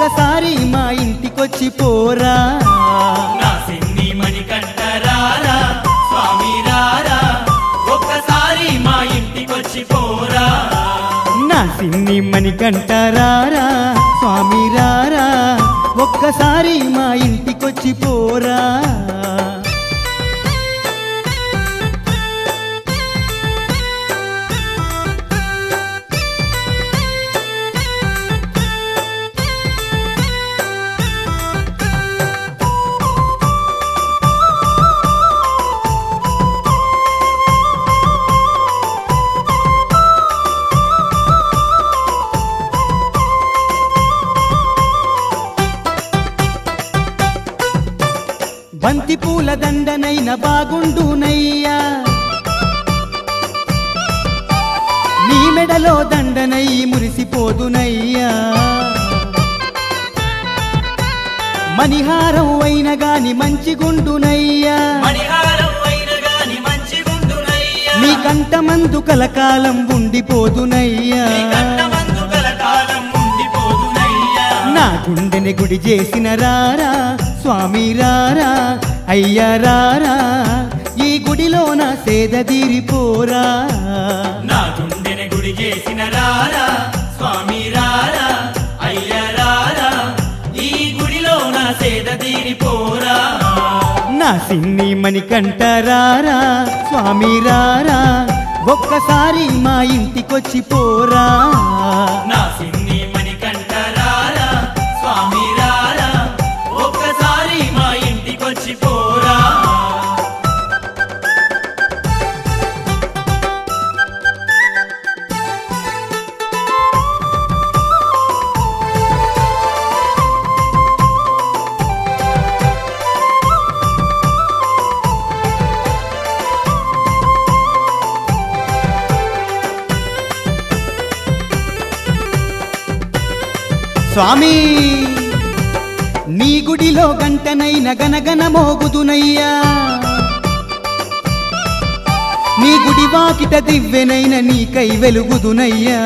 ఒక్కసారి మా ఇంటికొచ్చి పోరా నా సిన్ని మణికంఠరారా స్వామి రారా ఒక్కసారి మా ఇంటికొచ్చి పోరా నా సిన్ని మణికంఠరారా స్వామి రారా ఒక్కసారి మా ఇంటికొచ్చి పోరా బంతి పూల దండనైన బాగుండునయ్యా నీ మెడలో దండనై మురిసిపోదునయ్యా మణిహారం అయిన గాని మంచిగుండునయ్యా మణిహారం అయిన గాని మంచి గుండునయ్యా నీ కంటమందు కలకాలం ఉండిపోదునయ్యా నీ కట్టమందు కలకాలం ఉండిపోదునయ్యా నా గుండెని గుడి చేసిన రారా స్వామి రారా అయ్యా రారా ఈ గుడిలో నా సేద తీరిపోరా నా గుండెని గుడి చేసిన రారా స్వామి రారా అయ్య రారా ఈ గుడిలో నా సేద తీరిపోరా నా సిన్ని మణికంఠ రారా స్వామి రారా ఒక్కసారి మా ఇంటికొచ్చి పోరా నా సిన్ని మణికంఠ రారా స్వామి రారా ఒక్కసారి మా ఇంటికొచ్చి పోరా స్వామి నీ గుడిలో గంటనైన గనగన మోగుదునయ్యా నీ గుడి వాకిట దివ్వెనైన నీకై వెలుగుదునయ్యా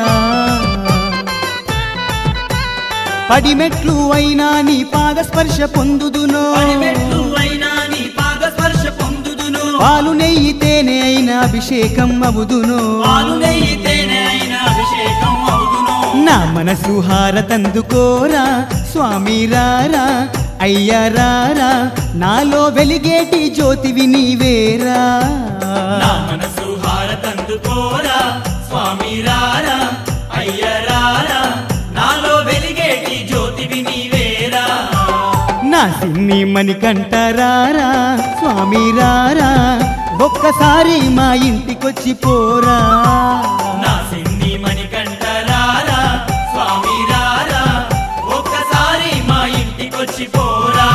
పడిమెట్లు అయినా నీ పాదస్పర్శ పొందుదునో పడిమెట్లు అయినా నీ పాద స్పర్శ పొందుదును పాలు నెయ్యి తేనె అయిన అభిషేకం అవుదును పాలు నెయ్యి తేనె అయిన అభిషేకం అవుదును నా మనసు హారతందుకోరా స్వామి రారా అయ్యా రారా నాలో వెలిగేటి జ్యోతివి నీవేరా నా మనసు హారతందుకోరా స్వామి రారా అయ్య రారా నాలో వెలిగేటి జ్యోతివి నీవేరా నా సిన్ని మణికంఠ రారా స్వామి రారా ఒక్కసారి మా ఇంటికొచ్చి పోరా నా సిన్ని మణికంఠ రారా స్వామి రారా ఒక్కసారి మా ఇంటికొచ్చి పోరా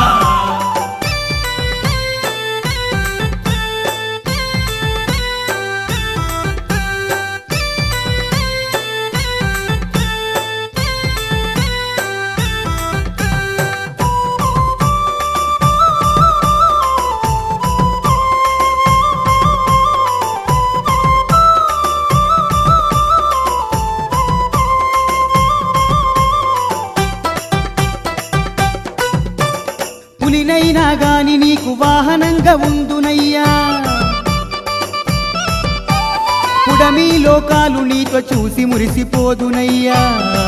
పులినైనా గాని నీకు వాహనంగా ఉందునయ్యా పుడమి లోకాలు నీతో చూసి మురిసిపోదునయ్యా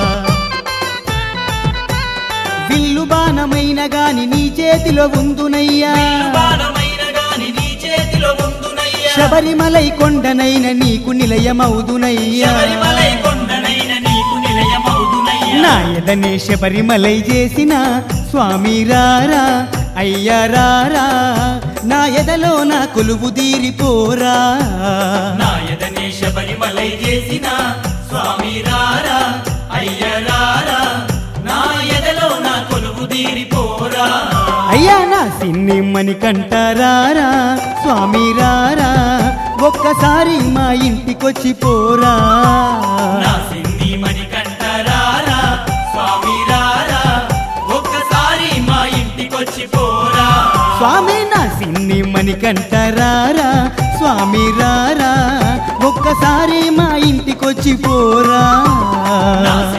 విల్లు బాణమైన గాని నీ చేతిలో ఉందునయ్యా బాణమైన గాని నీ చేతిలో ఉందునయ్యా శబరిమలై కొండనైన నీకు నిలయమవుదునయ్యా శబరిమలై కొండనైన నీకు నిలయమవుదునయ్యా నా ఎదనే శబరిమలై చేసిన స్వామి రారా అయ్యా రారా నా ఎదలో నా కొలువు తీరిపోరా నా ఎదనే శబరిమలై చేసిన స్వామి రారా అయ్య రారా నా ఎదలో నా కొలువు తీరిపోరా అయ్యా నా సిన్ని మణికంఠ రారా స్వామి రారా ఒక్కసారి మా ఇంటికొచ్చి పోరా నా సిన్ని మణికంఠ రారా స్వామి రారా ఒక్కసారి మా ఇంటికొచ్చి పోరా స్వామి నా సిన్ని మణికంఠ రారా స్వామి రారా ఒక్కసారి మా ఇంటికొచ్చి పోరా నా